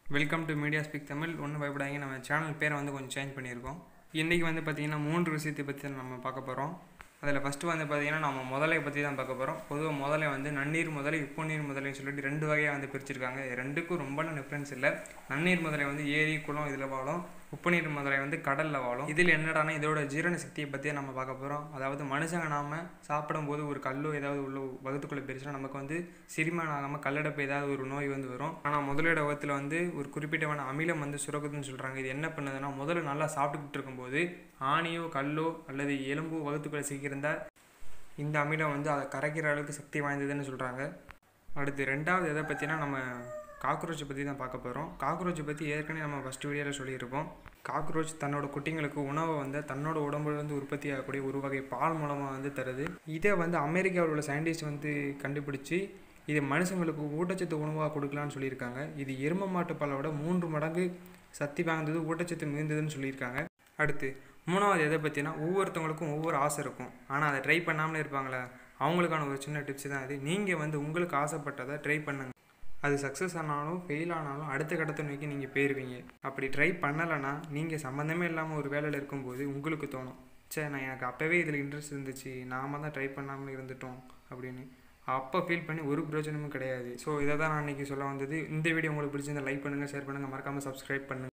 welcome to media speak Tamil ஒன்றும் பயப்படாதீங்க நம்ம சேனல் பேரை வந்து கொஞ்சம் சேஞ்ச் பண்ணியிருக்கோம் இன்றைக்கி வந்து பார்த்திங்கன்னா மூன்று விஷயத்தை பற்றி தான் நம்ம பார்க்க போகிறோம் அதில் ஃபஸ்ட்டு வந்து பார்த்திங்கன்னா நம்ம முதலை பற்றி தான் பார்க்க போகிறோம் பொதுவாக முதலை வந்து நன்னீர் முதலை உப்பு நீர் முதலைன்னு சொல்லிட்டு ரெண்டு வகையாக வந்து பிரிச்சிருக்காங்க இது ரெண்டுக்கும் ரொம்ப டிஃப்ரென்ஸ் இல்லை நன்னீர் முதலை வந்து ஏரி குளம் இதில் வாழும் உப்பு நீர் முதலை வந்து கடலில் வாழும் இதில் என்னடானா இதோட ஜீரண சக்தியை பற்றி நம்ம பார்க்க போகிறோம் அதாவது மனுஷங்க நாம் சாப்பிடும்போது ஒரு கல்லோ ஏதாவது உள்ள வகுத்துக்குள்ளே பிரிச்சுனா நமக்கு வந்து சிரிமான் ஆகாமல் கல்லடைப்பு ஏதாவது ஒரு நோய் வந்து வரும் ஆனால் முதலோட வகத்தில் வந்து ஒரு குறிப்பிட்டமான அமிலம் வந்து சுரக்குதுன்னு சொல்கிறாங்க இது என்ன பண்ணுதுன்னா முதல்ல நல்லா சாப்பிட்டுக்கிட்டு இருக்கும்போது ஆணியோ கல்லோ அல்லது எலும்போ வகுத்துக்குள்ளே சிக்கியிருந்தா இந்த அமிலம் வந்து அதை கரைக்கிற அளவுக்கு சக்தி வாய்ந்ததுன்னு சொல்கிறாங்க அடுத்து ரெண்டாவது எதை பற்றினா நம்ம காக்ரோச்சை பற்றி தான் பார்க்க போகிறோம் காக்ரோச்சை பற்றி ஏற்கனவே நம்ம ஃபஸ்ட் வீடியோவில் சொல்லியிருப்போம் காக்ரோச் தன்னோட குட்டிங்களுக்கு உணவை வந்து தன்னோட உடம்புலேருந்து உற்பத்தி ஆகக்கூடிய ஒரு வகை பால் மூலமாக வந்து தருது இதை வந்து அமெரிக்காவில் உள்ள சயின்டிஸ்ட் வந்து கண்டுபிடிச்சி இது மனுஷங்களுக்கு ஊட்டச்சத்து உணவாக கொடுக்கலான்னு சொல்லியிருக்காங்க இது எரும மாட்டு பாலை விட மூன்று மடங்கு சக்தி வாய்ந்தது ஊட்டச்சத்து மிகுந்ததுன்னு சொல்லியிருக்காங்க அடுத்து மூணாவது எதை பற்றினா ஒவ்வொருத்தவங்களுக்கும் ஒவ்வொரு ஆசை இருக்கும் ஆனால் அதை ட்ரை பண்ணாமலே இருப்பாங்களே அவங்களுக்கான ஒரு சின்ன டிப்ஸ் தான் இது நீங்கள் வந்து உங்களுக்கு ஆசைப்பட்டதை ட்ரை பண்ணுங்க அது சக்ஸஸ் ஆனாலும் ஃபெயில் ஆனாலும் அடுத்த கட்டத்தை நோக்கி நீங்கள் போயிடுவீங்க அப்படி ட்ரை பண்ணலைன்னா நீங்கள் சம்மந்தமே இல்லாமல் ஒரு வேலையில் இருக்கும்போது உங்களுக்கு தோணும் சே நான் எனக்கு அப்போவே இதில் இன்ட்ரெஸ்ட் இருந்துச்சு நாம தான் ட்ரை பண்ணாமல் இருந்துட்டோம் அப்படின்னு அப்போ ஃபீல் பண்ணி ஒரு பிரயோஜனமும் கிடையாது ஸோ இதை தான் நான் இன்றைக்கி சொல்ல வந்தது இந்த வீடியோ உங்களுக்கு பிடிச்சிருந்தா லைக் பண்ணுங்கள் ஷேர் பண்ணுங்கள் மறக்காமல் சப்ஸ்கிரைப் பண்ணுங்கள்